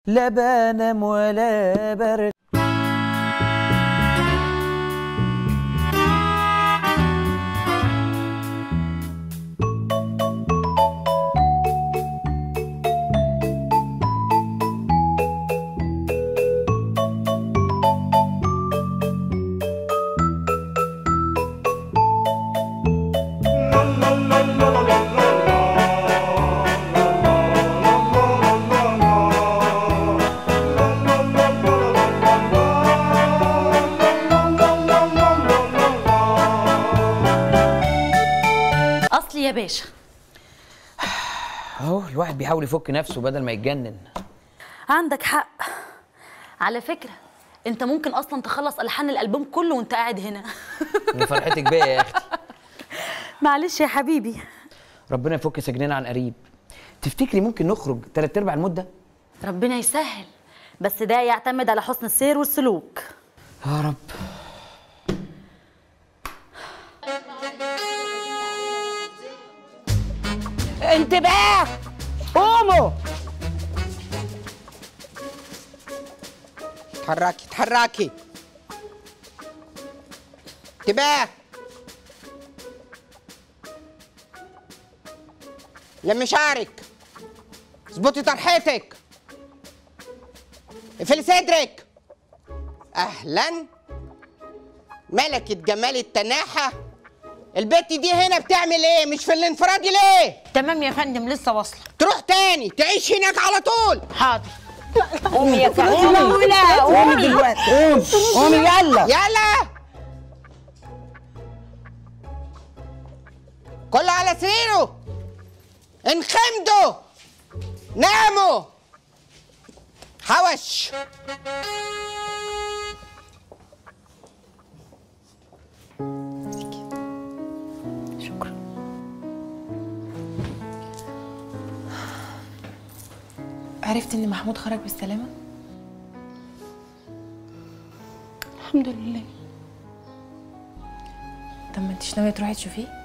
لا بنام ولا برد اصلي يا باشا اهو الواحد بيحاول يفك نفسه بدل ما يتجنن عندك حق على فكره انت ممكن اصلا تخلص الحان الالبوم كله وانت قاعد هنا من فرحتك بيا يا اختي معلش يا حبيبي ربنا يفك سجننا عن قريب تفتكري ممكن نخرج تلات ارباع المده ربنا يسهل بس ده يعتمد على حسن السير والسلوك يا رب انتباه قوموا اتحركي اتحركي انتباه لمي شعرك اظبطي طرحتك اقفلي صدرك اهلا ملكة جمال التناحة البت دي هنا بتعمل ايه مش في الانفرادي ليه تمام يا فندم لسه واصله تروح تاني تعيش هناك على طول حاضر قومي يا قومي لا قومي دلوقتي قوم قومي يلا يلا كله على سريره انخمدوا ناموا حوش شكرا عرفت ان محمود خرج بالسلامه الحمد لله طب ما انتش ناويه تروحي تشوفيه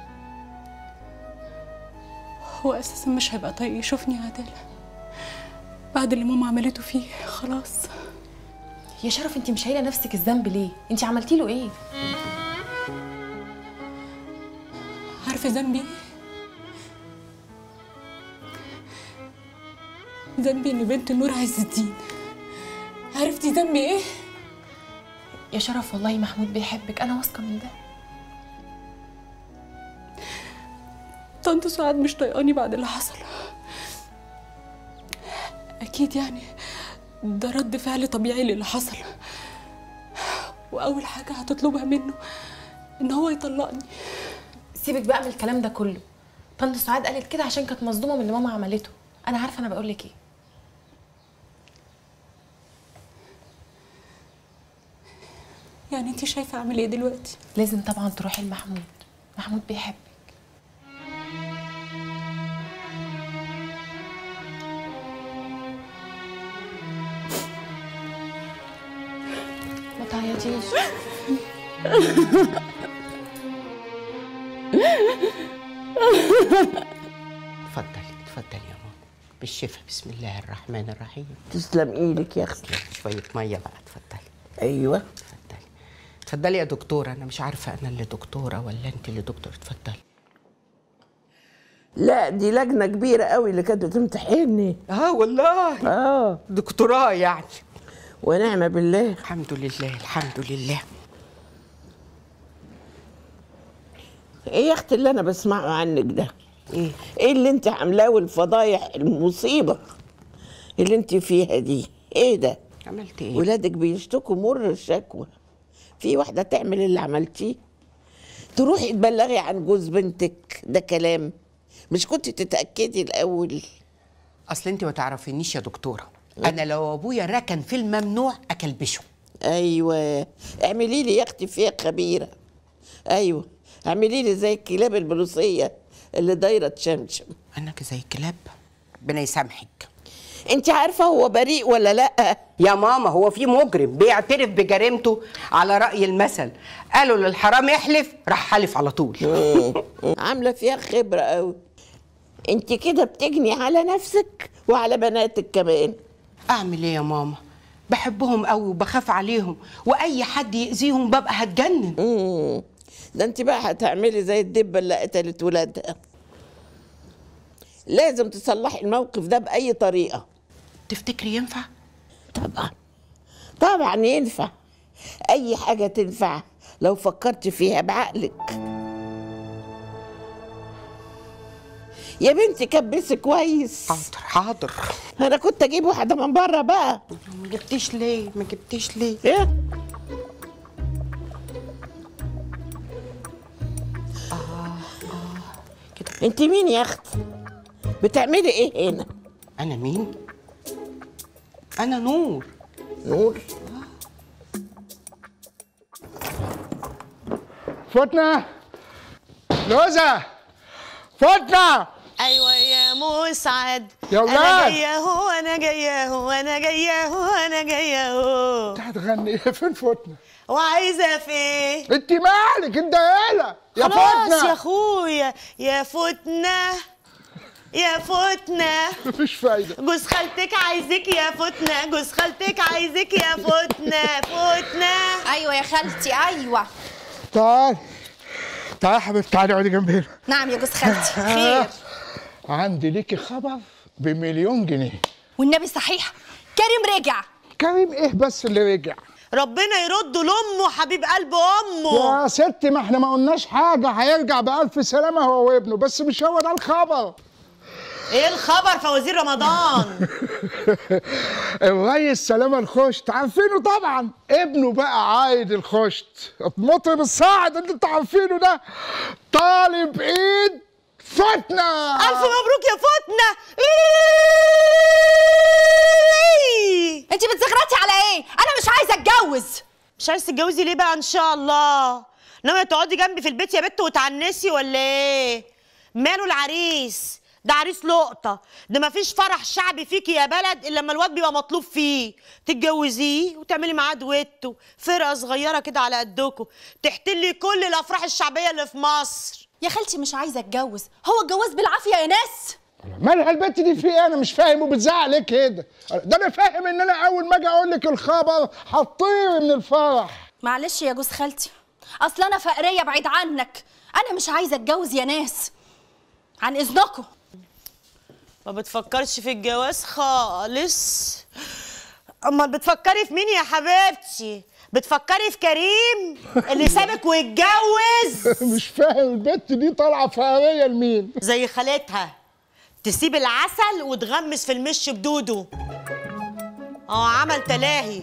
هو اساسا مش هيبقى طايق يشوفني عدالة بعد اللي ماما عملته فيه خلاص يا شرف انت مش شايله نفسك الذنب ليه انت عملتي له ايه عارفه ذنبي ايه ذنبي ان بنت نور عز الدين عرفتي ذنبي ايه يا شرف والله محمود بيحبك انا واثقه من ده طنط سعاد مش طايقاني بعد اللي حصل اكيد يعني ده رد فعل طبيعي للي حصل واول حاجه هتطلبها منه ان هو يطلقني سيبك بقى من الكلام ده كله طنط سعاد قالت كده عشان كانت مصدومه من اللي ماما عملته انا عارفه انا بقول لك ايه يعني انت شايفه اعمل ايه دلوقتي لازم طبعا تروحي لمحمود محمود بيحبك ما تعيطيش اتفضلي اتفضلي يا ماما بالشفا بسم الله الرحمن الرحيم تسلم ايدك يا اختي شوية مية بقى اتفضلي ايوه اتفضلي اتفضلي يا دكتورة أنا مش عارفة أنا اللي دكتورة ولا أنت اللي دكتور اتفضلي لا دي لجنه كبيره قوي اللي كانت بتمتحني اه والله اه دكتوراه يعني ونعمه بالله الحمد لله الحمد لله ايه يا اختي اللي انا بسمعه عنك ده ايه ايه اللي انت عاملاه والفضايح المصيبه اللي انت فيها دي ايه ده عملت ايه ولادك بيشتكوا مر الشكوى في واحده تعمل اللي عملتيه تروحي تبلغي عن جوز بنتك ده كلام مش كنت تتاكدي الاول اصل انت ما تعرفينيش يا دكتوره انا لو ابويا ركن في الممنوع اكلبشه ايوه اعملي لي يا اختي فيها خبيره ايوه اعملي لي زي الكلاب البوليسيه اللي دايره تشمشم انا زي الكلاب ربنا يسامحك انت عارفه هو بريء ولا لا يا ماما هو في مجرم بيعترف بجريمته على رأي المثل قالوا للحرام يحلف راح حلف على طول عامله فيها خبره قوي انت كده بتجني على نفسك وعلى بناتك كمان اعمل ايه يا ماما بحبهم قوي وبخاف عليهم واي حد يأذيهم ببقى هتجنن مم. ده انت بقى هتعملي زي الدبه اللي قتلت ولادها لازم تصلحي الموقف ده باي طريقه تفتكري ينفع طبعا طبعا ينفع اي حاجه تنفع لو فكرت فيها بعقلك يا بنتي كبسي كويس حاضر حاضر انا كنت اجيب واحده من بره بقى ما جبتيش ليه ما جبتيش ليه ايه كده انت مين يا اختي بتعملي ايه هنا انا مين انا نور نور فتنة لوزة فتنة ايوه يا مسعد يا انا ولاد. جايه اهو انا جايه اهو انا جايه اهو انا جايه اهو انت هتغني ايه فين فتنة وعايزه في ايه انت مالك انت هنا يا خلاص فتنة يا اخويا يا فتنه يا فتنه مفيش فايدة جوز خالتك عايزك يا فتنه جوز خالتك عايزك يا فتنه فتنه ايوه يا خالتي ايوه تعالي تعالي يا حبيبتي تعالي اقعدي جنبي هنا نعم يا جوز خالتي خير عندي ليكي خبر بمليون جنيه والنبي صحيح كريم رجع كريم ايه بس اللي رجع ربنا يرده لامه حبيب قلب امه يا ستي ما احنا ما قلناش حاجة هيرجع بألف سلامة هو وابنه بس مش هو ده الخبر ايه الخبر فوازير رمضان الريس سلامة الخشت عارفينه طبعا ابنه بقى عايد الخشت المطرب الصاعد اللي انتوا عارفينه ده طالب ايد فتنة الف مبروك يا فتنه انت بتزغرطي على ايه انا مش عايزه اتجوز مش عايز تتجوزي ليه بقى ان شاء الله ناويه تقعدي جنبي في البيت يا بت وتعنسي ولا ايه ماله العريس ده عريس لقطه ده مفيش فرح شعبي فيكي يا بلد الا لما الواد بيبقى مطلوب فيه تتجوزيه وتعملي معاه دويتو فرقه صغيره كده على قدكم تحتلي كل الافراح الشعبيه اللي في مصر يا خالتي مش عايزه اتجوز هو الجواز بالعافيه يا ناس مالها البت دي في ايه انا مش فاهم وبتزعق ليه كده ده انا فاهم ان انا اول ما اجي اقول لك الخبر هتطيري من الفرح معلش يا جوز خالتي اصل انا فقريه بعيد عنك انا مش عايزه اتجوز يا ناس عن اذنكم ما بتفكرش في الجواز خالص امال بتفكري في مين يا حبيبتي بتفكري في كريم اللي سابك واتجوز مش فاهم البت دي طالعه فقريه لمين زي خالتها تسيب العسل وتغمس في المش بدوده اه عمل تلاهي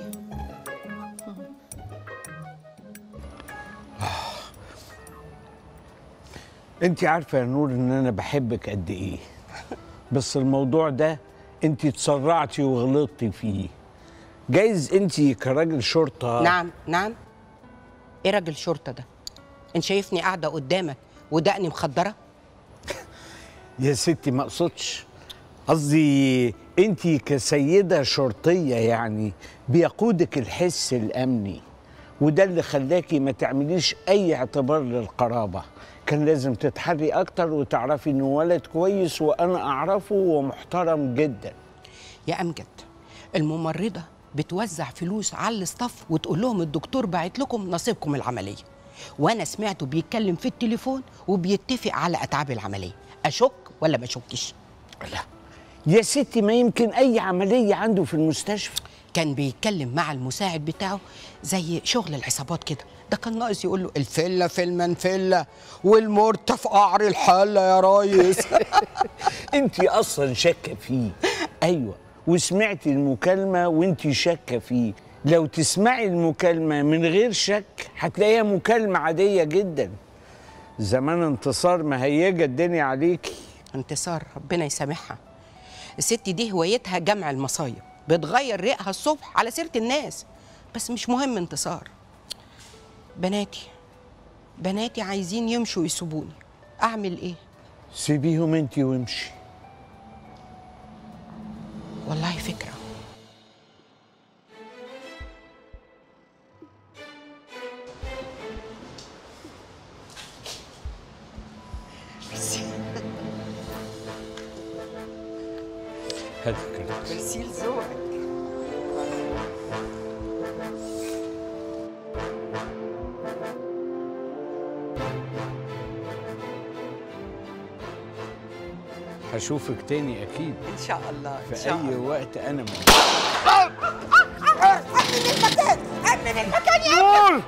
انت عارفه يا نور ان انا بحبك قد ايه بس الموضوع ده انت اتسرعتي وغلطتي فيه جايز انت كراجل شرطه نعم نعم ايه راجل شرطه ده انت شايفني قاعده قدامك ودقني مخدره يا ستي ما اقصدش قصدي انت كسيده شرطيه يعني بيقودك الحس الامني وده اللي خلاكي ما تعمليش اي اعتبار للقرابه كان لازم تتحري اكتر وتعرفي انه ولد كويس وانا اعرفه ومحترم جدا يا امجد الممرضه بتوزع فلوس على الاستاف وتقول لهم الدكتور باعت لكم نصيبكم العمليه وانا سمعته بيتكلم في التليفون وبيتفق على اتعاب العمليه اشك ولا ما اشكش لا يا ستي ما يمكن اي عمليه عنده في المستشفى كان بيتكلم مع المساعد بتاعه زي شغل العصابات كده ده كان ناقص يقول له الفله في المنفله والمرتة في قعر الحله يا ريس انت اصلا شاكه فيه ايوه وسمعتي المكالمه وانت شاكه فيه لو تسمعي المكالمه من غير شك هتلاقيها مكالمه عاديه جدا زمان انتصار مهيجه الدنيا عليكي انتصار ربنا يسامحها الست دي هوايتها جمع المصايب بتغير ريقها الصبح على سيره الناس بس مش مهم انتصار بناتي بناتي عايزين يمشوا يسيبوني اعمل ايه سيبيهم انت وامشي والله فكره هات الكرت ميرسي لذوقك هشوفك تاني اكيد ان شاء الله ان في شاء اي الله وقت انا موجود امن المكان امن المكان يا ابني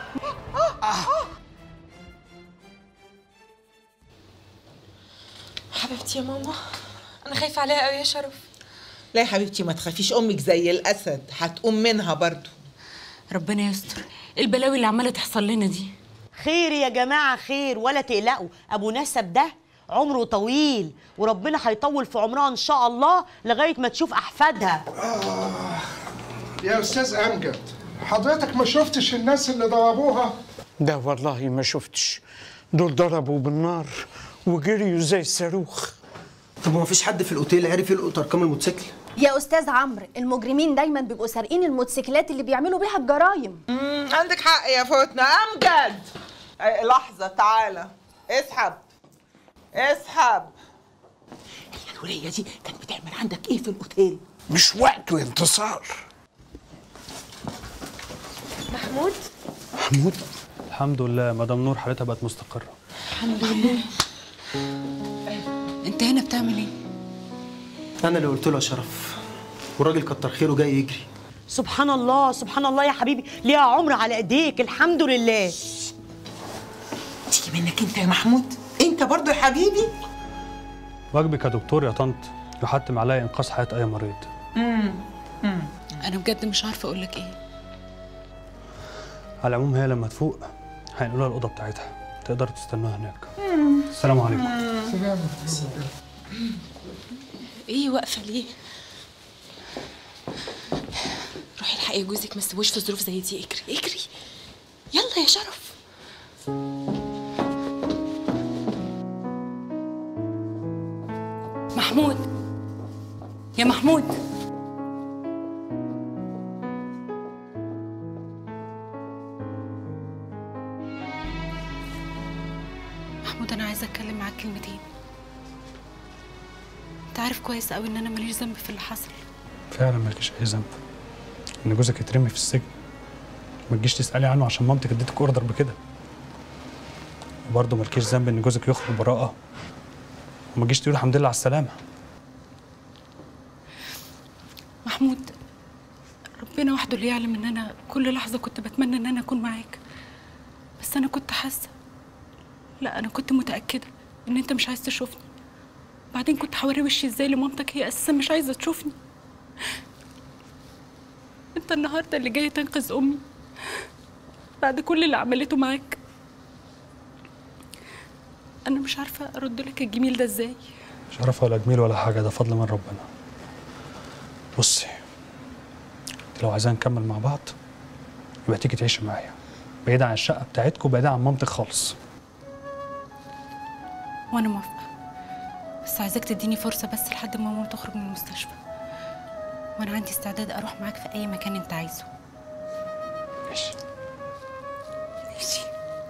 حبيبتي يا ماما انا خايفه عليها قوي يا شرف لا يا حبيبتي ما تخافيش امك زي الاسد هتقوم منها برضو ربنا يستر البلاوي اللي عماله تحصل لنا دي خير يا جماعه خير ولا تقلقوا ابو نسب ده عمره طويل وربنا هيطول في عمرها ان شاء الله لغايه ما تشوف احفادها يا استاذ امجد حضرتك ما شفتش الناس اللي ضربوها ده والله ما شفتش دول ضربوا بالنار وجريوا زي الصاروخ طب ما فيش حد في الاوتيل عرف يلقط ارقام الموتوسيكل يا استاذ عمرو المجرمين دايما بيبقوا سارقين الموتوسيكلات اللي بيعملوا بيها الجرايم امم عندك حق يا فوتنا امجد أي لحظه تعالى اسحب اسحب هي الوليه دي كانت بتعمل عندك ايه في الاوتيل مش وقته يا انتصار محمود محمود الحمد لله مدام نور حالتها بقت مستقرة الحمد لله انت هنا بتعمل ايه انا اللي قلت له يا شرف والراجل كتر خيره جاي يجري سبحان الله سبحان الله يا حبيبي ليها عمر على ايديك الحمد لله تيجي منك انت يا محمود انت برضو يا حبيبي واجبك يا دكتور يا طنط يحتم عليا انقاذ حياة اي مريض امم امم انا بجد مش عارفه اقول لك ايه على العموم هي لما تفوق هينقلوها الأوضة بتاعتها تقدر تستناها هناك السلام عليكم ايه واقفه ليه روحي الحقي جوزك ما تسيبوش في ظروف زي دي اجري اجري يلا يا شرف محمود يا محمود محمود انا عايزه اتكلم معاك كلمتين انت عارف كويس قوي ان انا ماليش ذنب في اللي حصل فعلا مالكيش أي ذنب إن جوزك يترمي في السجن ما تجيش تسألي عنه عشان مامتك اديتك أوردر بكده وبرضه مالكيش ذنب إن جوزك يخرج براءة وما تجيش تقول الحمد لله على السلامة محمود ربنا وحده اللي يعلم ان انا كل لحظه كنت بتمنى ان انا اكون معاك بس انا كنت حاسه لا انا كنت متاكده ان انت مش عايز تشوفني بعدين كنت حوري وشي ازاي لمامتك هي اساسا مش عايزه تشوفني انت النهارده اللي جاي تنقذ امي بعد كل اللي عملته معاك انا مش عارفه ارد لك الجميل ده ازاي شرف ولا جميل ولا حاجة ده فضل من ربنا بصي انت لو عايزين نكمل مع بعض يبقى تيجي تعيشي معايا بعيد عن الشقة بتاعتكم وبعيد عن مامتك خالص وانا موافقه بس عايزاك تديني فرصه بس لحد ما ماما تخرج من المستشفى وانا عندي استعداد اروح معاك في اي مكان انت عايزه ماشي ماشي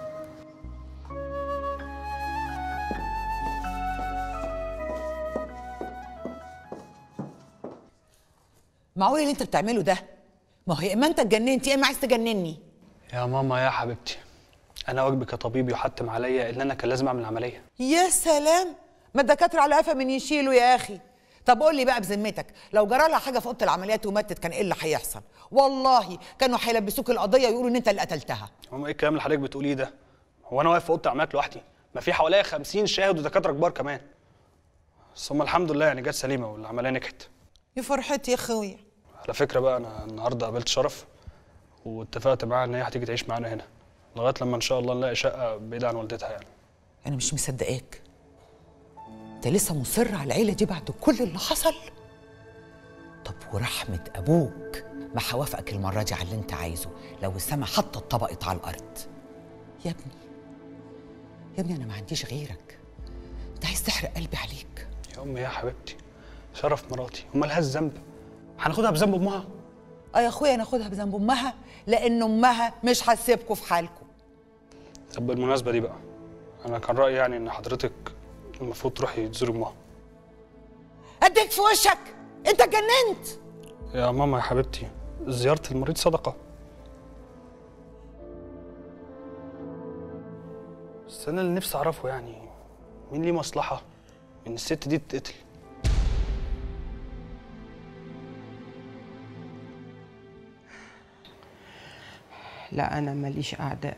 معقول اللي انت بتعمله ده ما هو يا اما انت اتجننت يا اما عايز تجنني يا ماما يا حبيبتي انا واجبي كطبيب يحتم عليا ان انا كان لازم اعمل عمليه يا سلام ما الدكاتره على قفا من يشيلوا يا اخي طب قول لي بقى بذمتك لو جرى لها حاجه في اوضه العمليات وماتت كان ايه اللي هيحصل والله كانوا هيلبسوك القضيه ويقولوا ان انت اللي قتلتها ماما ايه الكلام اللي حضرتك بتقوليه ده هو انا واقف في اوضه عمليات لوحدي ما في حواليا 50 شاهد ودكاتره كبار كمان بس هم الحمد لله يعني جت سليمه والعمليه نجحت يا فرحتي يا اخويا على فكره بقى انا النهارده قابلت شرف واتفقت معاها ان هي هتيجي تعيش معانا هنا لغايه لما ان شاء الله نلاقي شقه بعيده عن والدتها يعني انا مش مصدقاك انت لسه مصر على العيله دي بعد كل اللي حصل طب ورحمه ابوك ما هوافقك المره دي على اللي انت عايزه لو السما حتى اتطبقت على الارض يا ابني يا ابني انا ما عنديش غيرك انت عايز تحرق قلبي عليك يا امي يا حبيبتي شرف مراتي ومالهاش ذنب هناخدها بذنب امها اه يا اخويا ناخدها بذنب امها لان امها مش هتسيبكوا في حالكم طب بالمناسبه دي بقى انا كان رايي يعني ان حضرتك المفروض تروحي تزوري امها اديك في وشك انت اتجننت يا ماما يا حبيبتي زياره المريض صدقه بس انا اللي نفسي اعرفه يعني مين ليه مصلحه ان الست دي تتقتل لا انا ماليش اعداء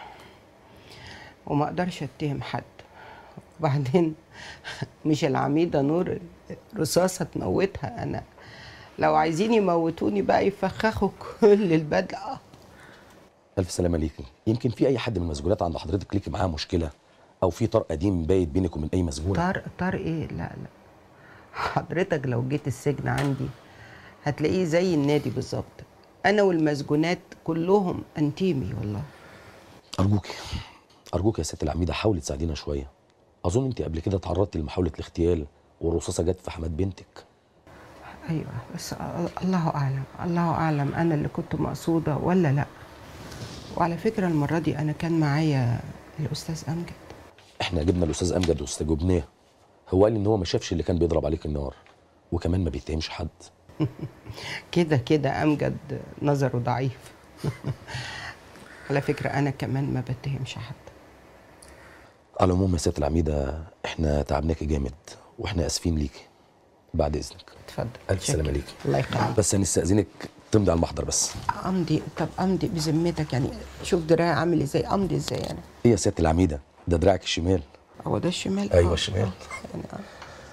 وما اقدرش اتهم حد وبعدين مش العميده نور رصاصه تموتها انا لو عايزين يموتوني بقى يفخخوا كل البدله ألف سلامة ليكي يمكن في أي حد من المسجونات عند حضرتك ليكي معاه مشكلة أو في طار قديم بايت بينك وبين أي مسجونة طار طار ايه لا لا حضرتك لو جيت السجن عندي هتلاقيه زي النادي بالظبط انا والمسجونات كلهم انتيمي والله أرجوك أرجوك يا ست العميدة حاولي تساعدينا شوية أظن أنت قبل كده تعرضتي لمحاولة الاغتيال والرصاصة جت في حماد بنتك ايوه بس الله اعلم الله اعلم انا اللي كنت مقصوده ولا لا وعلى فكره المره دي انا كان معايا الاستاذ امجد إحنا جبنا الأستاذ أمجد واستجوبناه هو قال إن هو ما شافش اللي كان بيضرب عليك النار وكمان ما بيتهمش حد كده كده امجد نظره ضعيف على فكره انا كمان ما بتهمش حد على العموم يا ست العميدة إحنا تعبناكي جامد وإحنا آسفين ليكي بعد إذنك اتفضل ألف سلامة ليكي الله يخليك بس هنستأذنك تمضي على المحضر بس امضي طب امضي بذمتك يعني شوف دراعي عامل ازاي امضي ازاي انا إيه يا ست العميدة ده دراعك الشمال هو ده الشمال أيوة آه، الشمال. آه، يعني آه.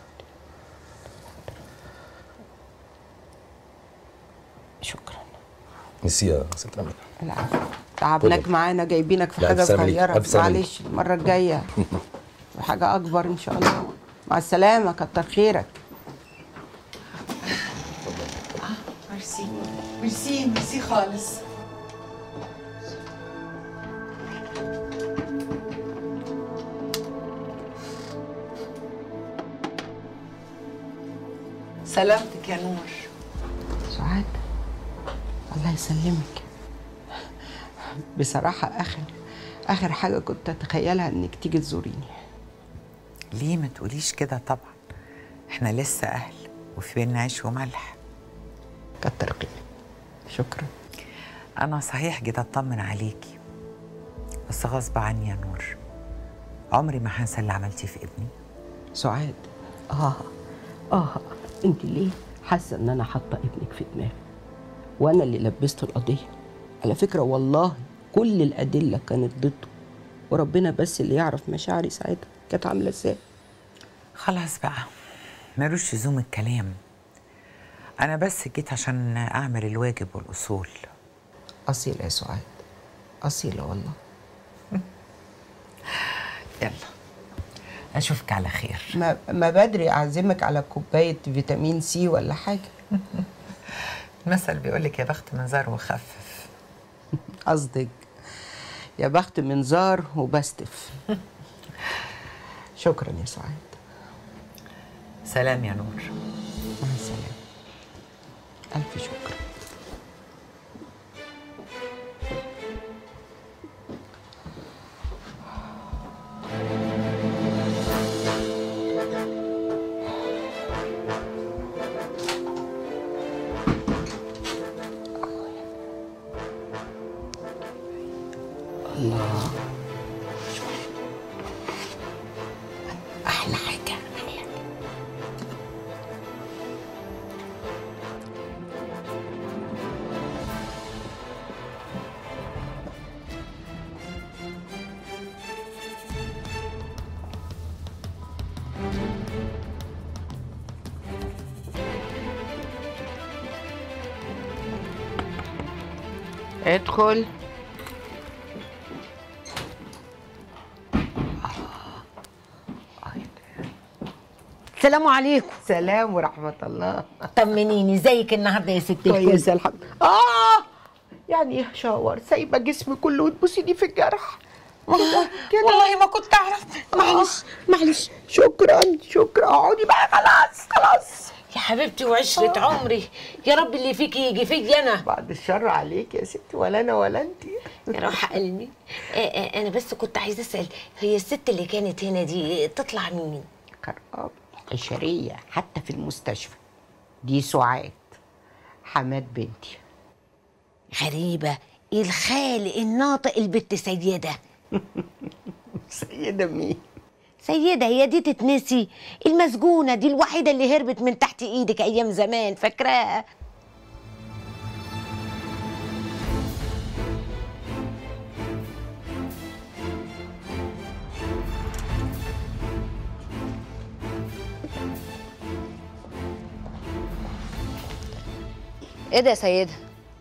شكرا ميرسي يا ست العميدة العفو تعبناك اتفضل. معانا جايبينك في لا، حاجه ألف سلامة ليك، صغيره ألف سلامة ليك. معلش المره الجايه وحاجه اكبر ان شاء الله مع السلامه كتر خيرك ميرسي ميرسي ميرسي خالص سلامتك يا نور سعاد الله يسلمك بصراحه اخر اخر حاجه كنت اتخيلها انك تيجي تزوريني ليه ما تقوليش كده طبعا احنا لسه اهل وفي بينا عيش وملح كتر خيرك شكرا انا صحيح جيت اطمن عليكي بس غصب عني يا نور عمري ما هنسى اللي عملتيه في ابني سعاد اه اه انت ليه حاسه ان انا حاطه ابنك في دماغي وانا اللي لبسته القضيه على فكره والله كل الادله كانت ضده وربنا بس اللي يعرف مشاعري ساعتها كانت عامله ازاي خلاص بقى ملوش لزوم الكلام انا بس جيت عشان اعمل الواجب والاصول اصيله يا سعاد اصيله والله يلا اشوفك على خير ما, ما بدري اعزمك على كوبايه فيتامين سي ولا حاجه المثل بيقولك يا بخت منظر وخفف قصدك يا بخت منظار وبستف شكرا يا سعاد سلام يا نور مع السلامه الف شكر الله احلى حاجه ادخل السلام عليكم سلام ورحمة الله طمنيني ازيك النهارده يا ست الكل كويسة الحمد آه يعني ايه شاور سايبة جسمي كله وتبوسيني في الجرح كده كده والله ما كنت اعرف معلش معلش شكرا شكرا اقعدي بقى خلاص خلاص يا حبيبتي وعشرة عمري يا رب اللي فيكي يجي فيا انا بعد الشر عليك يا ستي ولا انا ولا انت يا روح قلبي آه، آه، انا بس كنت عايزه اسال هي الست اللي كانت هنا دي تطلع مين كرقاب عشرية حتى في المستشفى دي سعاد حماد بنتي غريبه الخالق الناطق البت سيده سيدة مين سيدة هي دي تتنسي المسجونة دي الوحيدة اللي هربت من تحت ايدك ايام زمان فاكراها ايه ده يا سيدة؟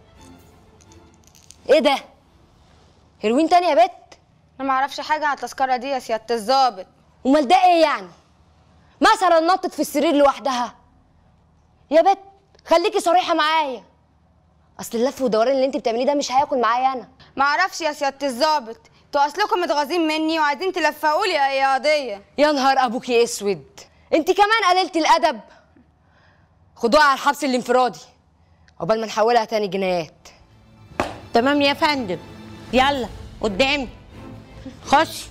ايه ده؟ هيروين تاني يا بت؟ انا ما اعرفش حاجه عن التذكره دي يا سياده الظابط امال ده ايه يعني؟ مثلا نطت في السرير لوحدها يا بت خليكي صريحة معايا اصل اللف والدوران اللي انت بتعمليه ده مش هياكل معايا انا ما اعرفش يا سياده الظابط انتوا اصلكم متغاظين مني وعايزين تلفقوا لي اي قضيه يا نهار ابوكي اسود انت كمان قللت الادب خدوها على الحبس الانفرادي عقبال ما نحولها تاني جنايات تمام يا فندم يلا قدامي خش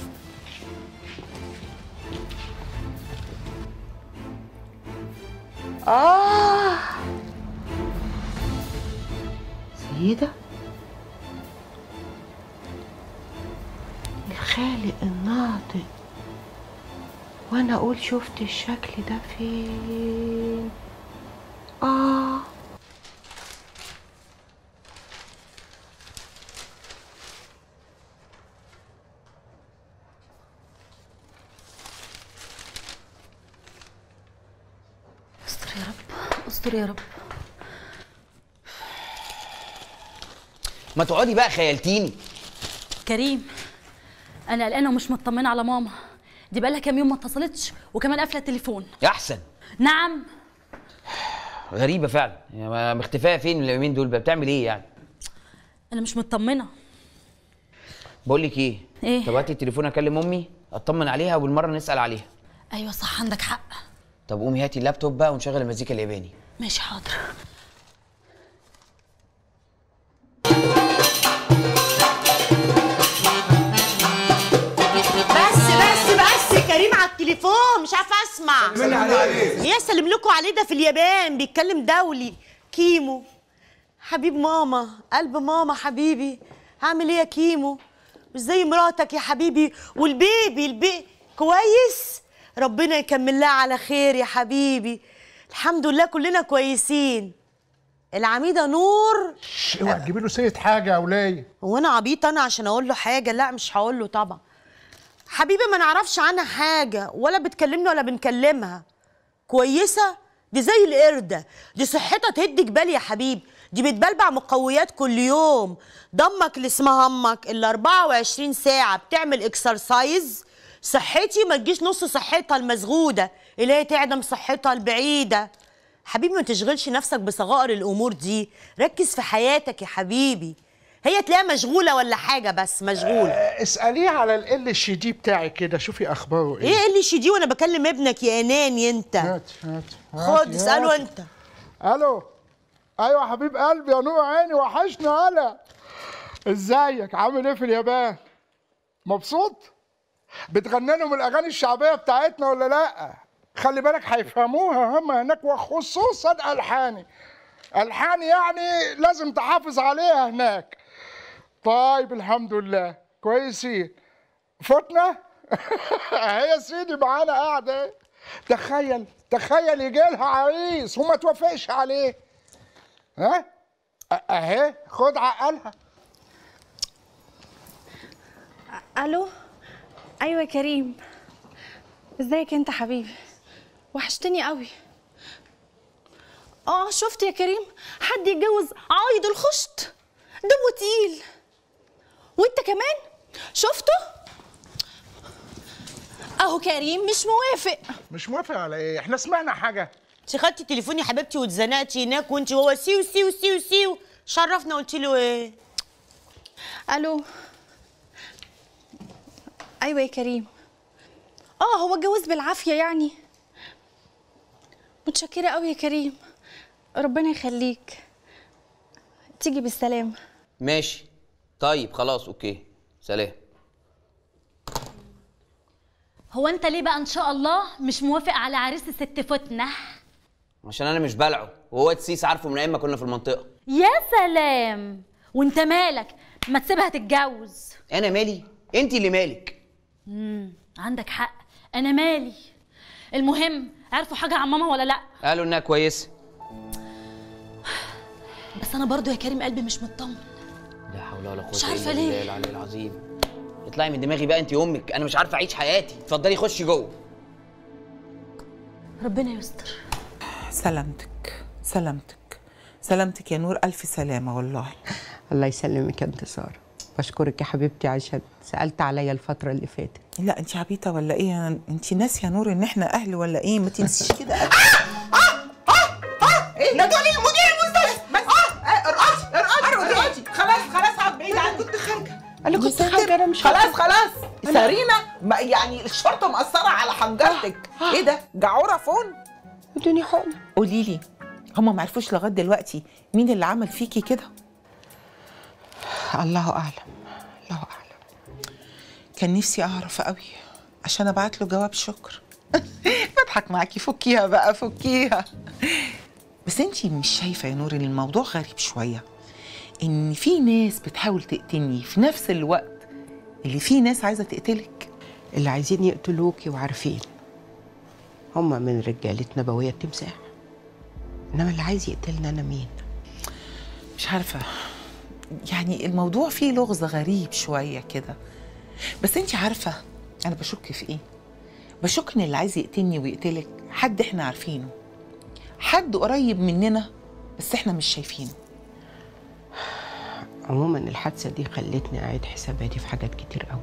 آه سيدة الخالق الناطق وانا اقول شفت الشكل ده فين اه استر يا رب استر يا رب ما تقعدي بقى خيلتيني كريم انا قلقانه ومش مطمنه على ماما دي بقالها كام يوم ما اتصلتش وكمان قافله التليفون يا احسن نعم غريبه فعلا يعني ما- مختفيه فين اليومين دول بقى بتعمل ايه يعني انا مش مطمنه بقول لك ايه إيه؟ طب هاتي التليفون اكلم امي اطمن عليها وبالمره نسال عليها ايوه صح عندك حق طب قومي هاتي اللابتوب بقى ونشغل المزيكا الياباني ماشي حاضر بس بس بس كريم على التليفون مش عارفه اسمع سلم عليه. يا سلم لكم عليه ده في اليابان بيتكلم دولي كيمو حبيب ماما قلب ماما حبيبي هعمل ايه يا كيمو مش زي مراتك يا حبيبي والبيبي البي كويس ربنا يكمل لها على خير يا حبيبي الحمد لله كلنا كويسين العميده نور اوعى تجيبي له سيره حاجه يا وليه هو انا عبيط انا عشان اقول له حاجه لا مش هقول له طبعا حبيبي ما نعرفش عنها حاجه ولا بتكلمنا ولا بنكلمها كويسه دي زي القرده دي صحتها تهد جبال يا حبيبي دي بتبلبع مقويات كل يوم ضمك اللي اسمها امك اللي 24 ساعه بتعمل اكسرسايز صحتي ما تجيش نص صحتها المسغوده اللي هي تعدم صحتها البعيده حبيبي ما تشغلش نفسك بصغائر الامور دي ركز في حياتك يا حبيبي هي تلاقيها مشغوله ولا حاجه بس مشغوله اساليه على ال اتش دي بتاعي كده شوفي اخباره ايه ايه اللي شدي وانا بكلم ابنك يا اناني انت هات هات خد هات، اساله هات. انت الو ايوه يا حبيب قلبي يا نور عيني وحشني هلا ازيك عامل ايه في اليابان مبسوط بتغني لهم الاغاني الشعبيه بتاعتنا ولا لا خلي بالك هيفهموها هم هناك وخصوصا الحاني الحاني يعني لازم تحافظ عليها هناك طيب الحمد لله كويسين فتنا هي يا سيدي معانا قاعده اهي. تخيل تخيل يجي لها عريس وما توافقش عليه ها أ- اهي خد عقلها الو ايوه يا كريم ازيك انت حبيبي وحشتني قوي اه شفت يا كريم حد يتجوز عايد الخشت دمه تقيل وانت كمان شفته اهو كريم مش موافق مش موافق على ايه احنا سمعنا حاجه انت خدتي تليفوني يا حبيبتي واتزنقتي هناك وانت وهو سيو سيو سيو سيو شرفنا قلت له ايه الو ايوه يا كريم اه هو اتجوز بالعافيه يعني متشكره قوي يا كريم ربنا يخليك تيجي بالسلامه ماشي طيب خلاص اوكي سلام هو انت ليه بقى ان شاء الله مش موافق على عريس الست فتنه عشان انا مش بلعه وهو تسيس عارفه من ايام ما كنا في المنطقه يا سلام وانت مالك ما تسيبها تتجوز انا مالي انت اللي مالك امم عندك حق انا مالي المهم عرفوا حاجه عن ماما ولا لا قالوا انها كويسه بس انا برضو يا كريم قلبي مش مطمن لا حول ولا قوه مش الا عارفة بالله ليه. العلي العظيم اطلعي من دماغي بقى انت امك انا مش عارفه اعيش حياتي اتفضلي خشي جوه ربنا يستر سلامتك سلامتك سلامتك يا نور ألف سلامة والله الله يسلمك يا انتصار بشكرك يا حبيبتي عشان سألت عليا الفترة اللي فاتت لا انت عبيطة ولا ايه انت ناسية يا نور ان احنا اهل ولا ايه ما تنسيش كده ايه لا تقولي المدير المستشفى بس اه ارقصي ارقصي ارقصي خلاص خلاص هقعد بعيد عنك كنت خارجه انا كنت خارجة انا مش خلاص عارفة. خلاص أنا- سارينا ما- يعني الشرطه مقصره على حنجرتك ايه ده جعوره فون ادوني حقنة قولي لي هما ما عرفوش لغايه دلوقتي مين اللي عمل فيكي كده الله أعلم الله أعلم كان نفسي أعرف قوي عشان أبعت له جواب شكر بضحك معاكي فكيها بقى فكيها بس انتي مش شايفة يا نور ان الموضوع غريب شوية ان في ناس بتحاول تقتلني في نفس الوقت اللي في ناس عايزة تقتلك اللي عايزين يقتلوكي وعارفين هما من رجالة نبوية التمساح إنما اللي عايز يقتلنا أنا مين؟ مش عارفة يعني الموضوع فيه لغز غريب شوية كده بس انت عارفة أنا بشك في إيه؟ بشك إن اللي عايز يقتلني ويقتلك حد إحنا عارفينه حد قريب مننا بس إحنا مش شايفينه عموما الحادثة دي خلتني أعيد حساباتي في حاجات كتير قوي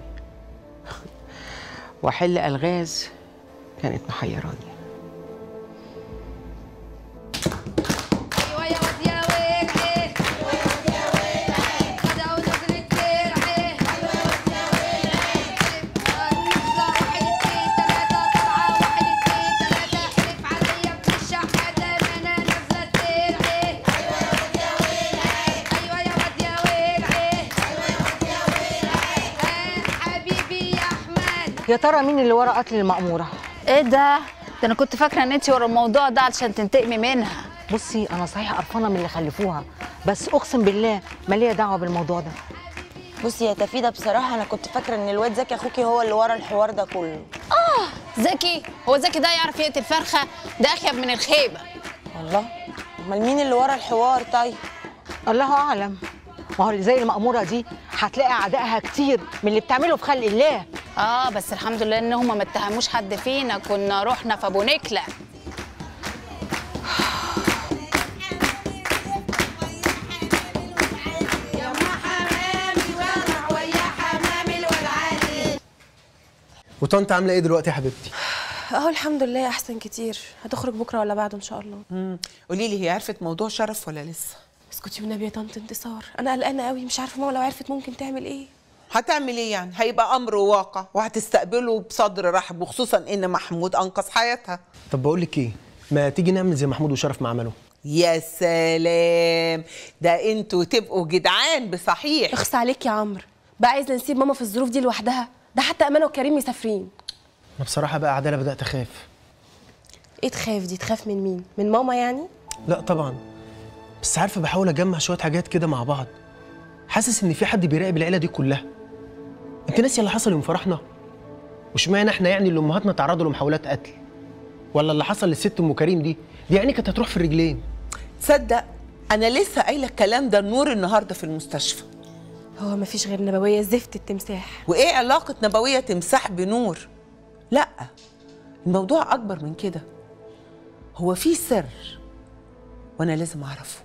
وأحل ألغاز كانت محيراني ايوه يا واد يا ويلي خدعوا نجرة درعي نطلع واحد اتنين تلاتة طلعة واحد اتنين تلاتة حلف عليا ابن الشحاتة ان انا نازلة درعي ايوه يا واد يا ويلي حبيبي يا احمد يا ترى مين اللي ورا قتل المأمورة؟ ايه ده ده انا كنت فاكره ان انت ورا الموضوع ده علشان تنتقمي منها بصي أنا صحيح قرفانة من اللي خلفوها بس أقسم بالله ما ليا دعوة بالموضوع ده بصي يا تفيدة بصراحة أنا كنت فاكرة إن الواد زكي أخوكي هو اللي ورا الحوار ده كله اه زكي هو زكي ده يعرف يقتل فرخه ده اخيب من الخيبه الله أمال مين اللي ورا الحوار طيب الله أعلم ما هو اللي زي المأمورة دي هتلاقي أعدائها كتير من اللي بتعمله في خلق الله اه بس الحمد لله ان هم ما اتهموش حد فينا كنا رحنا في ابو نكله وطنط عامله ايه دلوقتي يا حبيبتي اهو الحمد لله احسن كتير هتخرج بكره ولا بعده ان شاء الله امم قولي لي هي عرفت موضوع شرف ولا لسه اسكتي والنبي يا طنط انتصار انا قلقانه قوي مش عارفه ماما لو عرفت ممكن تعمل ايه هتعمل ايه يعني هيبقى امر واقع وهتستقبله بصدر رحب وخصوصا ان محمود انقذ حياتها طب بقول لك ايه ما تيجي نعمل زي محمود وشرف ما عملوا يا سلام ده انتوا تبقوا جدعان بصحيح اخص عليك يا عمرو بقى عايزه نسيب ماما في الظروف دي لوحدها ده حتى امانه وكريم مسافرين انا بصراحه بقى عداله بدات اخاف ايه تخاف دي تخاف من مين من ماما يعني لا طبعا بس عارفه بحاول اجمع شويه حاجات كده مع بعض حاسس ان في حد بيراقب العيله دي كلها انت ناسيه اللي حصل يوم فرحنا واشمعنى احنا يعني اللي امهاتنا تعرضوا لمحاولات قتل ولا اللي حصل للست ام كريم دي دي يعني كانت هتروح في الرجلين تصدق انا لسه قايله الكلام ده النور النهارده في المستشفى هو مفيش غير نبويه زفت التمساح وايه علاقه نبويه تمساح بنور لا الموضوع اكبر من كده هو في سر وانا لازم اعرفه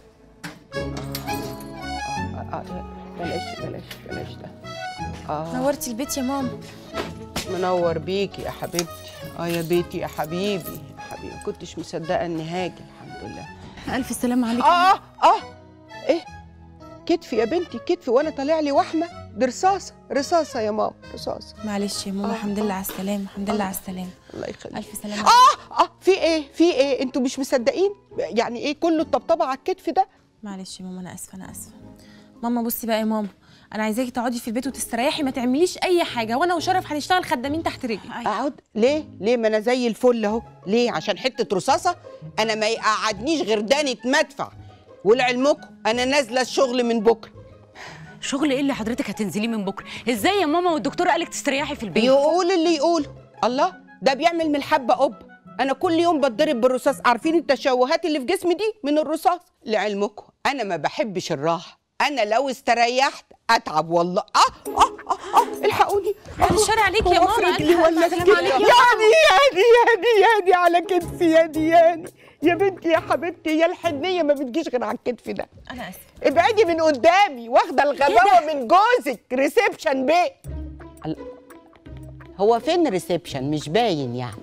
بلاش بلاش بلاش ده آه. نورتي البيت يا ماما منور بيكي يا حبيبتي اه يا بيتي يا حبيبي يا حبيبي ما كنتش مصدقه اني هاجي الحمد لله الف سلامه عليك اه اه ايه كتفي يا بنتي كتفي وانا طالع لي وحمه دي رصاصه رصاصه يا ماما رصاصه معلش يا ماما الحمد لله على السلامه الحمد لله على السلامه الله يخليك الف سلامه اه اه في ايه في ايه انتوا مش مصدقين يعني ايه كله الطبطبه على الكتف ده معلش يا ماما انا اسفه انا اسفه ماما بصي بقى يا ماما انا عايزاكي تقعدي في البيت وتستريحي ما تعمليش اي حاجه وانا وشرف هنشتغل خدامين تحت رجلي اقعد ليه ليه ما انا زي الفل اهو ليه عشان حته رصاصه انا ما يقعدنيش غير دانة مدفع ولعلمكم انا نازله الشغل من بكره شغل ايه اللي حضرتك هتنزليه من بكره ازاي يا ماما والدكتوره قالك تستريحي في البيت يقول اللي يقوله الله ده بيعمل من الحبه قب انا كل يوم بتضرب بالرصاص عارفين التشوهات اللي في جسمي دي من الرصاص لعلمكم انا ما بحبش الراحه انا لو استريحت اتعب والله اه اه اه, آه الحقوني بعد الشر عليك يا هو ماما، في ألف رجلي ولا سلامة في عليك يا كتفي؟ ماما. يعني يعني يعني يعني على كتفي يعني يعني يا بنتي يا حبيبتي يا الحنيه ما بتجيش غير على الكتف ده انا اسفه ابعدي من قدامي واخده الغباوه من جوزك ريسبشن بيه ال- هو فين ريسبشن مش باين يعني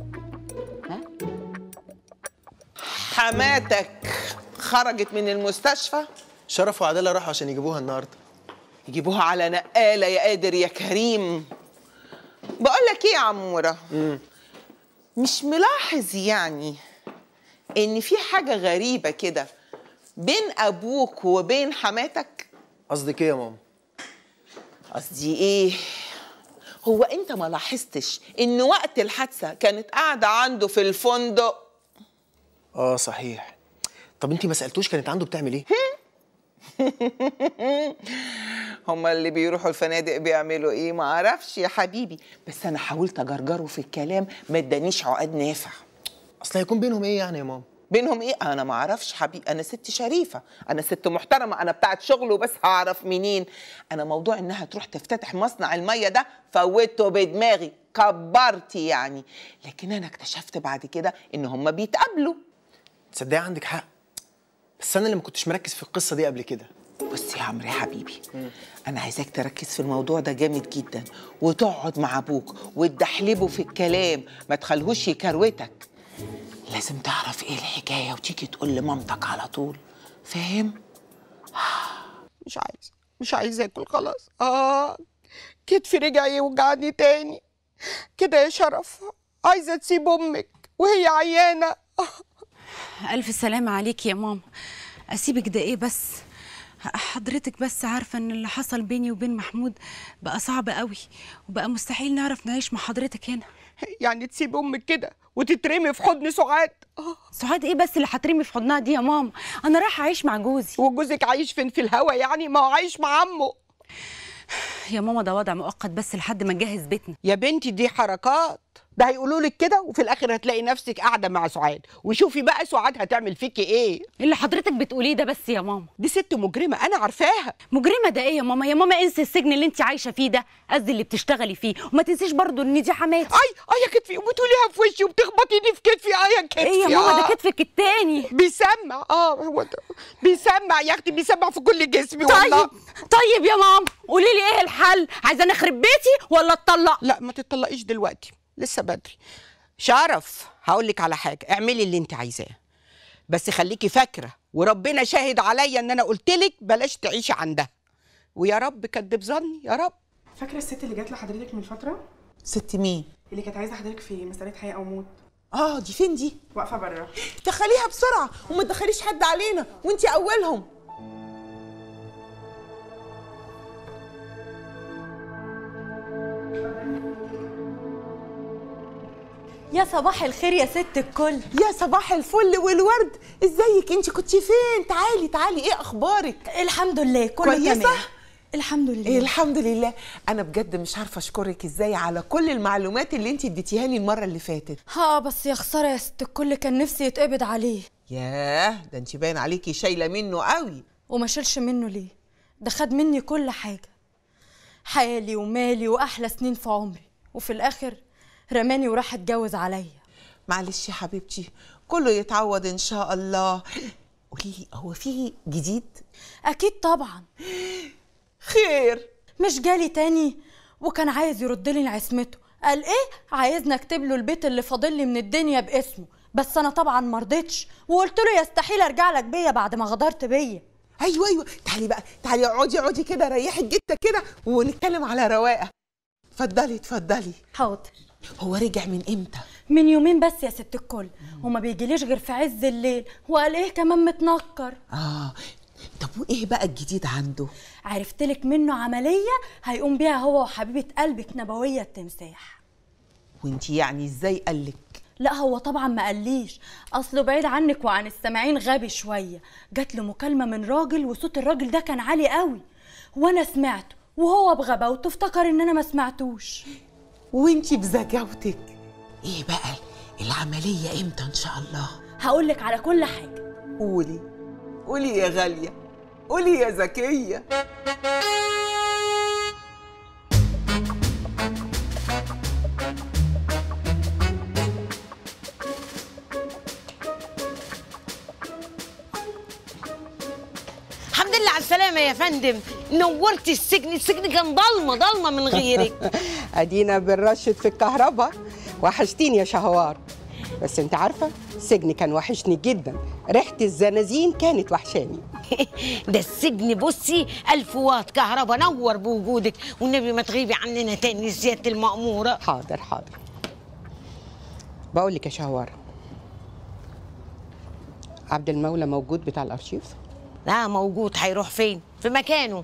حماتك خرجت من المستشفى شرف وعدالة راحوا عشان يجيبوها النهارده يجيبوها على نقالة يا قادر يا كريم بقول لك ايه يا عمورة مش ملاحظ يعني ان في حاجة غريبة كده بين ابوك وبين حماتك قصدك ايه يا ماما قصدي ايه هو انت ما لاحظتش ان وقت الحادثة كانت قاعدة عنده في الفندق اه صحيح طب انت ما سالتوش كانت عنده بتعمل ايه هما اللي بيروحوا الفنادق بيعملوا ايه ما اعرفش يا حبيبي بس انا حاولت اجرجره في الكلام ما ادانيش عقد نافع اصل هيكون بينهم ايه يعني يا ماما بينهم ايه انا ما اعرفش حبيبي انا ست شريفه انا ست محترمه انا بتاعت شغل وبس هعرف منين انا موضوع انها تروح تفتتح مصنع الميه ده فوته بدماغي كبرتي يعني لكن انا اكتشفت بعد كده ان هما بيتقابلوا تصدقي عندك حق بس انا اللي ما كنتش مركز في القصه دي قبل كده بص يا عمرو يا حبيبي انا عايزاك تركز في الموضوع ده جامد جدا وتقعد مع ابوك وتدحلبه في الكلام ما تخليهوش يكروتك لازم تعرف ايه الحكايه وتيجي تقول لمامتك على طول فاهم مش عايزه مش عايزه اكل خلاص اه كتفي رجع يوجعني تاني كده يا شرف عايزه تسيب امك وهي عيانه ألف سلامة عليك يا ماما أسيبك ده إيه بس حضرتك بس عارفة إن اللي حصل بيني وبين محمود بقى صعب قوي وبقى مستحيل نعرف نعيش مع حضرتك هنا يعني تسيب امك كده وتترمي في حضن سعاد سعاد ايه بس اللي هترمي في حضنها دي يا ماما انا رايحه اعيش مع جوزي وجوزك عايش فين في الهوا يعني ما هو عايش مع عمه يا ماما ده وضع مؤقت بس لحد ما نجهز بيتنا يا بنتي دي حركات ده هيقولوا لك كده وفي الاخر هتلاقي نفسك قاعده مع سعاد وشوفي بقى سعاد هتعمل فيكي ايه اللي حضرتك بتقوليه ده بس يا ماما دي ست مجرمه انا عارفاها مجرمه ده ايه يا ماما يا ماما انسي السجن اللي انت عايشه فيه ده قصدي اللي بتشتغلي فيه وما تنسيش برضو ان دي حماتي اي اي يا كتفي وبتقوليها في وشي وبتخبطيني في كتفي اه يا كتفي ايه يا ماما ده آه. كتفك التاني بيسمع اه هو ده بيسمع يا اختي بيسمع في كل جسمي والله طيب طيب يا ماما قولي لي ايه الحل عايزه نخرب بيتي ولا اتطلق لا ما تطلقيش دلوقتي لسه بدري شرف هقول لك على حاجه اعملي اللي انت عايزاه بس خليكي فاكره وربنا شاهد عليا ان انا قلت لك بلاش تعيشي عندها ويا رب كدب ظني يا رب فاكره الست اللي جات لحضرتك من فتره ست مين اللي كانت عايزه حضرتك في مساله حياه او موت اه دي فين دي واقفه بره دخليها بسرعه وما تدخليش حد علينا وانتي اولهم يا صباح الخير يا ست الكل يا صباح الفل والورد ازيك انت كنت فين تعالي تعالي ايه اخبارك الحمد لله كله كويسه تمام الحمد لله إيه الحمد لله انا بجد مش عارفه اشكرك ازاي على كل المعلومات اللي انت اديتيها لي المره اللي فاتت ها بس يا خساره يا ست الكل كان نفسي يتقبض عليه ياه ده انت باين عليكي شايله منه قوي وما شيلش منه ليه ده خد مني كل حاجه حالي ومالي واحلى سنين في عمري وفي الاخر رماني وراح اتجوز عليا معلش يا حبيبتي كله يتعوض ان شاء الله قولي لي هو في جديد اكيد طبعا خير مش جالي تاني وكان عايز يرد لي عصمته قال ايه عايزني اكتب له البيت اللي فاضل لي من الدنيا باسمه بس انا طبعا ما رضيتش وقلت له يستحيل ارجع لك بيا بعد ما غدرت بيا ايوه ايوه تعالي بقى تعالي اقعدي اقعدي كده ريحي الجته كده ونتكلم على رواقه اتفضلي اتفضلي حاضر هو رجع من امتى من يومين بس يا ست الكل وما بيجيليش غير في عز الليل وقال ايه كمان متنكر اه طب وايه بقى الجديد عنده عرفت لك منه عمليه هيقوم بيها هو وحبيبه قلبك نبويه التمساح وانت يعني ازاي قالك لا هو طبعا ما قاليش اصله بعيد عنك وعن السامعين غبي شويه جات له مكالمه من راجل وصوت الراجل ده كان عالي قوي وانا سمعته وهو بغباوته افتكر ان انا ما سمعتوش وانت بذكاوتك ايه بقى العمليه امتى ان شاء الله هقولك على كل حاجه قولي قولي يا غاليه قولي يا زكيه الحمد لله على السلامة يا فندم نورتي السجن السجن كان ضلمة ضلمة من غيرك ادينا بنرشد في الكهرباء وحشتيني يا شهوار بس انت عارفه السجن كان وحشني جدا ريحه الزنازين كانت وحشاني ده السجن بصي ألف واط كهرباء نور بوجودك والنبي ما تغيبي عننا تاني سيادة المأمورة حاضر حاضر بقول لك يا شهوار عبد المولى موجود بتاع الارشيف لا موجود هيروح فين في مكانه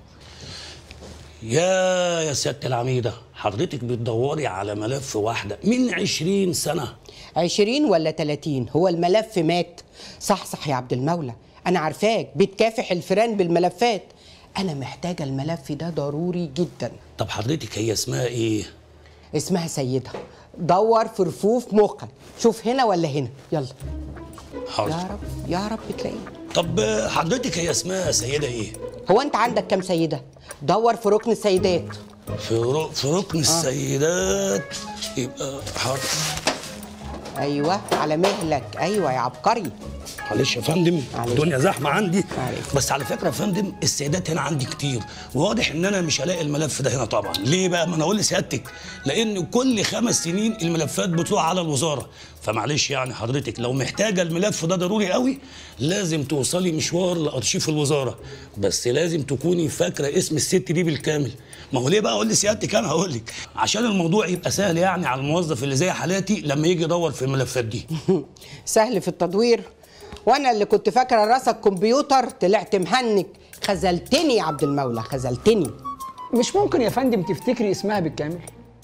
يا يا سيادة العميدة حضرتك بتدوري على ملف واحدة من عشرين سنة عشرين ولا تلاتين هو الملف مات صح صح يا عبد المولى انا عارفاك بتكافح الفيران بالملفات انا محتاجه الملف ده ضروري جدا طب حضرتك هي اسمها ايه؟ اسمها سيدة دور في رفوف مخك شوف هنا ولا هنا يلا حاضر يا رب يا رب تلاقيه طب حضرتك هي اسمها سيدة ايه؟ هو انت عندك كام سيدة دور في ركن السيدات في, رو... في ركن السيدات يبقى حاضر ايوه على مهلك ايوه يا عبقري معلش يا فندم الدنيا زحمه عندي بس على فكره يا فندم السيدات هنا عندي كتير وواضح ان انا مش هلاقي الملف ده هنا طبعا ليه بقى ما انا اقول لسيادتك لان كل خمس سنين الملفات بتروح على الوزاره فمعلش يعني حضرتك لو محتاجه الملف ده ضروري قوي لازم توصلي مشوار لارشيف الوزاره بس لازم تكوني فاكره اسم الست دي بالكامل ما هو ليه بقى اقول لسيادتك انا هقول لك عشان الموضوع يبقى سهل يعني على الموظف اللي زي حالاتي لما يجي يدور في الملفات دي سهل في التدوير وانا اللي كنت فاكره راسك كمبيوتر طلعت مهنك خذلتني يا عبد المولى خذلتني مش ممكن يا فندم تفتكري اسمها بالكامل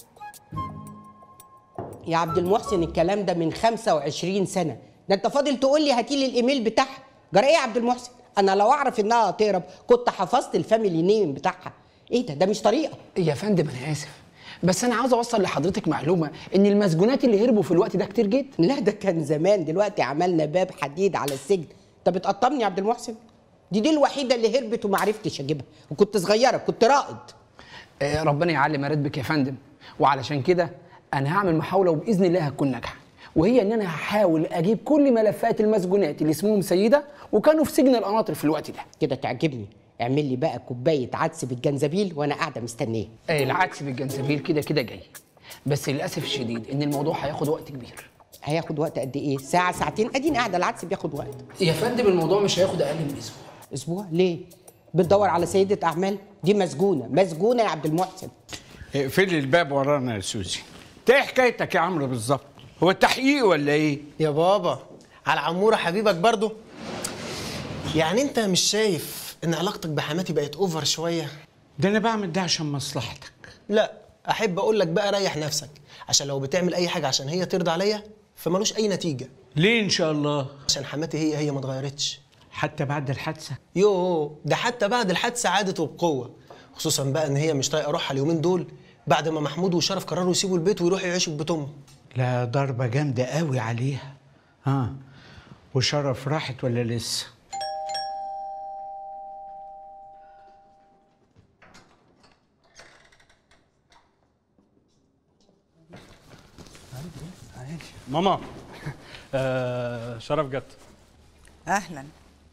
يا عبد المحسن الكلام ده من 25 سنه ده انت فاضل تقول لي هاتي لي الايميل بتاعها جرى ايه يا عبد المحسن انا لو اعرف انها هتهرب كنت حفظت الفاميلي نيم بتاعها ايه ده ده مش طريقه يا فندم انا اسف بس انا عاوز اوصل لحضرتك معلومه ان المسجونات اللي هربوا في الوقت ده كتير جدا لا ده كان زمان دلوقتي عملنا باب حديد على السجن انت بتقطمني يا عبد المحسن دي دي الوحيده اللي هربت وما عرفتش اجيبها وكنت صغيره كنت رائد آه ربنا يعلي راتبك يا فندم وعلشان كده انا هعمل محاوله وباذن الله هتكون ناجحه وهي ان انا هحاول اجيب كل ملفات المسجونات اللي اسمهم سيده وكانوا في سجن القناطر في الوقت ده كده تعجبني اعمل لي بقى كوبايه عدس بالجنزبيل وانا قاعده مستنيه آه العدس بالجنزبيل كده كده جاي بس للاسف الشديد ان الموضوع هياخد وقت كبير هياخد وقت قد ايه ساعه ساعتين اديني قاعده العدس بياخد وقت يا فندم الموضوع مش هياخد اقل من اسبوع اسبوع ليه بتدور على سيده اعمال دي مسجونه مسجونه يا عبد المحسن اقفلي الباب ورانا يا سوزي انت ايه حكايتك يا عمرو بالظبط هو التحقيق ولا ايه يا بابا على عموره حبيبك برضو يعني انت مش شايف ان علاقتك بحماتي بقت اوفر شويه ده انا بعمل ده عشان مصلحتك لا احب اقول لك بقى ريح نفسك عشان لو بتعمل اي حاجه عشان هي ترضى عليا فمالوش اي نتيجه ليه ان شاء الله عشان حماتي هي هي ما اتغيرتش حتى بعد الحادثه يوه ده حتى بعد الحادثه عادت وبقوه خصوصا بقى ان هي مش طايقه روحها اليومين دول بعد ما محمود وشرف قرروا يسيبوا البيت ويروحوا يعيشوا في بيت امه لا ضربه جامده قوي عليها ها وشرف راحت ولا لسه ماما آه شرف جت اهلا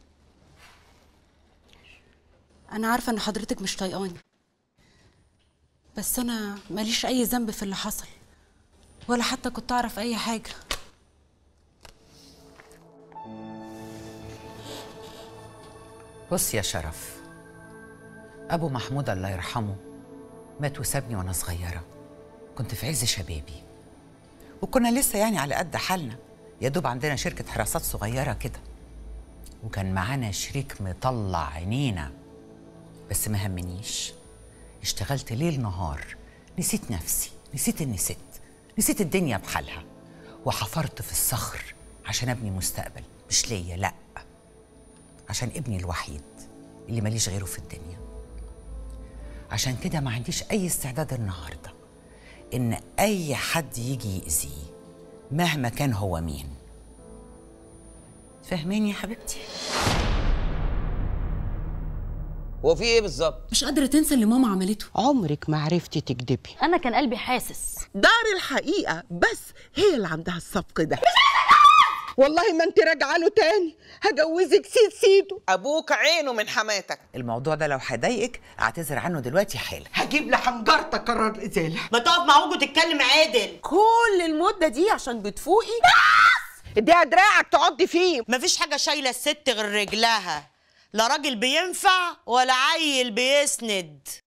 انا عارفه ان حضرتك مش طايقاني بس انا ماليش اي ذنب في اللي حصل ولا حتى كنت اعرف اي حاجه بص يا شرف أبو محمود الله يرحمه مات وسابني وأنا صغيرة كنت في عز شبابي وكنا لسه يعني على قد حالنا يا دوب عندنا شركة حراسات صغيرة كده وكان معانا شريك مطلع عينينا بس ما همنيش اشتغلت ليل نهار نسيت نفسي نسيت اني ست نسيت الدنيا بحالها وحفرت في الصخر عشان ابني مستقبل مش ليا لا عشان ابني الوحيد اللي ماليش غيره في الدنيا عشان كده ما عنديش اي استعداد النهارده ان اي حد يجي يأذيه مهما كان هو مين فاهماني يا حبيبتي هو في ايه بالظبط مش قادره تنسى اللي ماما عملته عمرك ما عرفتي تكدبي انا كان قلبي حاسس دار الحقيقة بس هي اللي عندها السبق ده والله ما انت راجعه له تاني هجوزك سيد سيدو ابوك عينه من حماتك الموضوع ده لو هيضايقك اعتذر عنه دلوقتي حالا هجيب لحنجرتك قرار الازاله ما تقف مع وجهه تتكلم عادل كل المده دي عشان بتفوقي اديها دراعك تقعدي فيه مفيش حاجه شايله الست غير رجلها لا راجل بينفع ولا عيل بيسند